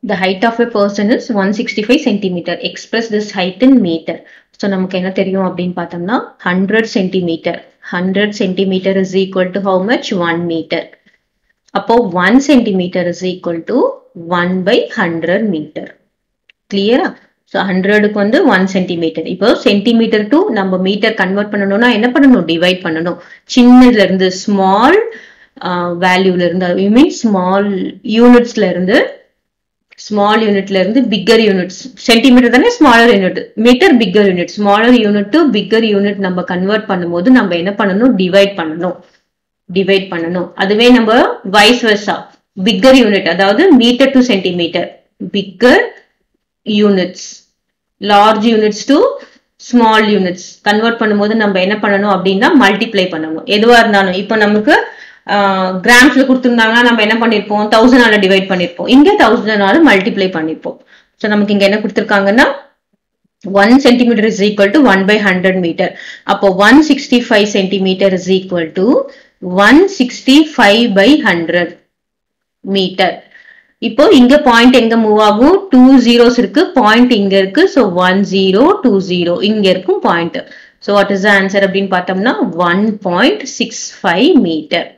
the height of a person is 165 centimeter express this height in meter so நமக்கு என்ன தெரியும் அப்படின்னு பார்த்தோம்னா 100 centimeter 100 centimeter is equal to how much 1 meter அப்போ 1 centimeter is equal to 1 by 100 meter கிளியரா so ஹண்ட்ரடுக்கு வந்து one centimetre இப்போ சென்டிமீட்டர் டு நம்ம மீட்டர் கன்வெர்ட் பண்ணணும்னா என்ன பண்ணணும் டிவைட் பண்ணணும் சின்னதுல இருந்து ஸ்மால் வேல்யூல இருந்து ஐ மீன் ஸ்மால் யூனிட்ஸ்ல இருந்து ஸ்மால் யூனிட்ல இருந்து பிக்கர் யூனிட்ஸ் சென்டிமீட்டர் தானே smaller unit metre bigger unit smaller unit to bigger unit நம்ம கன்வெர்ட் பண்ணும்போது நம்ம என்ன பண்ணணும் டிவைட் பண்ணணும் டிவைட் பண்ணணும் அதுவே நம்ம வைஸ் வெர்சா பிக்கர் யூனிட் அதாவது metre to centimetre bigger units large units to small units convert பண்ணும்போது நம்ம என்ன பண்ணணும் அப்படின்னா மல்டிப்ளை பண்ணணும் எதுவா இருந்தாலும் இப்போ நமக்கு கிராம்ஸ்ல கொடுத்துருந்தாங்கன்னா நம்ம என்ன பண்ணிருப்போம் தௌசண்டால டிவைட் பண்ணிருப்போம் இங்க தௌசண்டால மல்டிப்ளை பண்ணிருப்போம் ஸோ நமக்கு இங்க என்ன கொடுத்துருக்காங்கன்னா one centimetre is equal to one by hundred metre அப்போ one sixty five centimetre is equal to one sixty five by hundred metre இப்போ இங்க பாயிண்ட் எங்க மூவ் ஆகும் டூ ஜீரோஸ் இருக்கு பாயிண்ட் இங்க இருக்கு so one zero two zero இங்க இருக்கும் point so what is answer அப்படின்னு பார்த்தோம்னா one point six five metre